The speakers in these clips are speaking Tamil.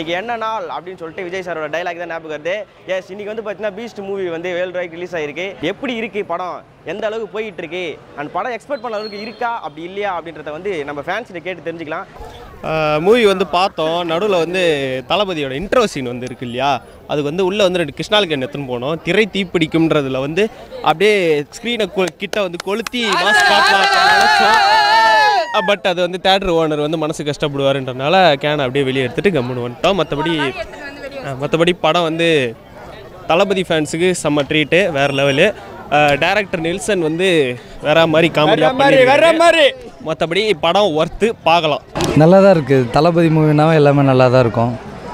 இன்னைக்கு என்ன நாள் அப்படின்னு சொல்லிட்டு விஜய் சாரோட டைலாக் தான் ஞாபகம் வருது எஸ் இன்னைக்கு வந்து பார்த்தீங்கன்னா பீஸ்ட் மூவி வந்து வேர்ல்டு வைட் ரிலீஸ் ஆயிருக்கு எப்படி இருக்கு படம் எந்த அளவுக்கு போயிட்டு இருக்கு அண்ட் படம் எக்ஸ்பெக்ட் பண்ண அளவுக்கு இருக்கா அப்படி இல்லையா அப்படின்றத வந்து நம்ம ஃபேன்ஸ்கிட்ட கேட்டு தெரிஞ்சுக்கலாம் மூவி வந்து பார்த்தோம் நடுவில் வந்து தளபதியோட இன்ட்ரோ சீன் வந்து இருக்கு இல்லையா அது வந்து உள்ளே வந்து ரெண்டு கிருஷ்ணாலுக்கு எடுத்துன்னு போனோம் திரை தீப்பிடிக்கும்ன்றதுல வந்து அப்படியே ஸ்க்ரீனை கிட்ட வந்து கொளுத்தி மாஸ் நினச்சோம் பட் அது வந்து தேட்டர் ஓனர் வந்து மனசு கஷ்டப்படுவாருன்றனால கேனை அப்படியே வெளியே எடுத்துட்டு கம்முன்னு வந்துட்டோம் மற்றபடி மற்றபடி படம் வந்து தளபதி ஃபேன்ஸுக்கு செம்ம ட்ரீட்டு வேறு லெவலு டேரக்டர் நெல்சன் வந்து வேற மாதிரி காமெடியாக வேற மாதிரி மற்றபடி படம் ஒர்த்து பார்க்கலாம் நல்லா தான் இருக்குது தளபதி மூவினாவே எல்லாமே நல்லா தான் இருக்கும்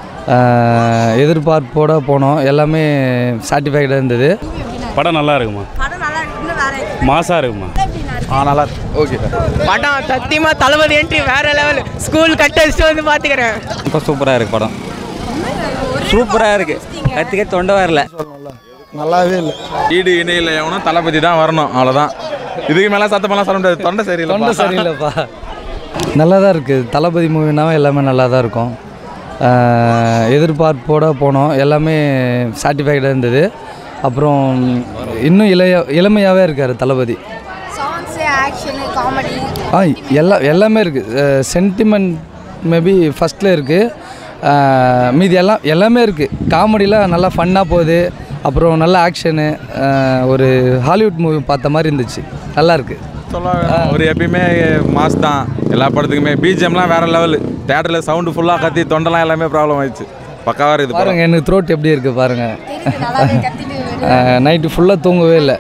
ஆஹ் எதிர்பார்ப்போட போனோம் எல்லாமே சாட்டிஸ்ஃபைடாக இருந்தது படம் நல்லா இருக்குமா படம் நல்லா இருக்கு இன்னும் வேற மாசா இருக்குமா ஆ நல்லா இருக்கு ஓகே படம் சத்தியமா தளபதி என்ட்ரி வேற லெவல் ஸ்கூல் கட்டடிச்சுட்டு வந்து பாத்துக்கிறேன் ரொம்ப சூப்பராக இருக்குது படம் சூப்பராக இருக்குது கற்றுக்க தொண்டை வரல நல்லாவே இல்லை ஈடு இணையில் எவனும் தளபதி தான் வரணும் அவ்வளோதான் இதுக்கு மேலே சத்தமெல்லாம் சொல்ல முடியாது தொண்டை சரியில்லை தொண்டை சரியில்லைப்பா நல்லா தான் இருக்குது தளபதி மூவினாவே எல்லாமே நல்லா தான் இருக்கும் ஆஹ் எதிர்பார்ப்போட போனோம் எல்லாமே சாட்டிஸ்ஃபைடாக இருந்தது அப்புறம் இன்னும் இளைய இளமையாகவே இருக்கார் தளபதி சாங்ஸ் ஆக்ஷனு காமெடி ஆ எல்லா எல்லாமே இருக்குது சென்டிமெண்ட் மேபி ஃபஸ்ட்டில் இருக்குது மீதி எல்லாம் எல்லாமே இருக்குது காமெடிலாம் நல்லா ஃபன்னாக போகுது அப்புறம் நல்ல ஆக்ஷனு ஒரு ஹாலிவுட் மூவி பார்த்த மாதிரி இருந்துச்சு நல்லா இருக்கு சொல்ல வேணாம். ஒரு எப்பயுமே மாஸ் தான் எல்லா படத்துக்குமே பிஜிஎம்லாம் வேற லெவல் தேட்டரில் சவுண்டு ஃபுல்லாக கத்தி தொண்டெல்லாம் எல்லாமே ப்ராப்ளம் ஆயிடுச்சு பக்காவாக இருக்குது படம். பாருங்கள் எனக்கு த்ரோட் எப்படி இருக்குது பாருங்கள் தெரியுது நல்லாவே கத்திட்டு நைட்டு ஃபுல்லாக தூங்கவே இல்லை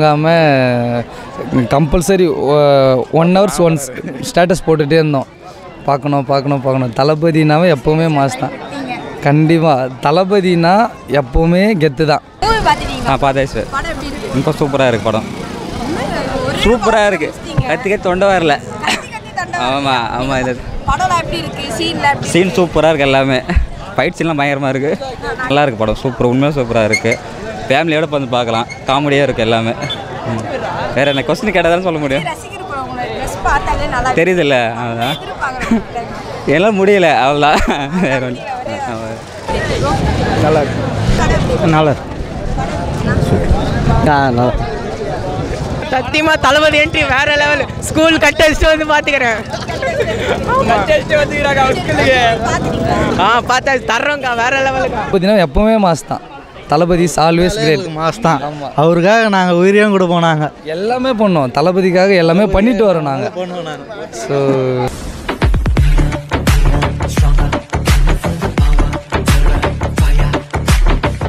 தூங்காமல் compulsory one hours once status போட்டுகிட்டே இருந்தோம் பார்க்கணும் பார்க்கணும் பார்க்கணும் தளபதினாவே எப்போவுமே மாஸ் தான் கண்டிப்பாக தளபதினா எப்போவுமே கெத்து தான் மூவி பார்த்துட்டீங்களா ஆ பார்த்தேன் சார் படம் எப்படி இருக்கு ரொம்ப சூப்பராக இருக்குது படம் ஒரே சூப்பராக இருக்குது கற்றுக்க தொண்டை வரல கத்தி கத்தி தண்டை ஆமாம் ஆமாம் இது படம்லாம் எப்படி இருக்கு சீன்ல எப்படி சீன் சூப்பராக இருக்குது எல்லாமே ஃபைட் சீன்லாம் பயங்கரமாக இருக்குது நல்லா இருக்குது படம் சூப்பர் உண்மையாக சூப்பராக இருக்குது ஃபேமிலியோட வந்து பார்க்கலாம் காமெடியாக இருக்குது எல்லாமே ம். வேற என்ன கொஸ்டின் கேட்டால் தானே சொல்ல முடியும் ரசிகர் படம் உங்களை ட்ரெஸ் பார்த்தாலே நல்லா தெரியுதுல்ல அதுதான் எதிர்பார்க்குறேன் எல்லாம் முடியல அவ்வளோதான் வேற ஒன்று நல்லா இருக்கு நல்லா ஆ நல்லா சத்தியமா தளபதி என்ட்ரி வேற லெவல் ஸ்கூல் கட்டடிச்சுட்டு வந்து பாத்துக்கிறேன் கட்டடிச்சுட்டு வந்துக்கிறாங்க ஸ்கூலுக்கு ஆ பார்த்தா தர்றோங்க்கா வேற லெவலுக்கா தளபதினா எப்போவுமே மாஸ் தான் தளபதி ஆல்வேஸ் கிரேட் மாஸ் தான் அவருக்காக நாங்கள் உயிரையும் கொடுப்போம் நாங்கள் எல்லாமே பண்ணோம் தளபதிக்காக எல்லாமே பண்ணிட்டு வரோம் நாங்கள் ஸோ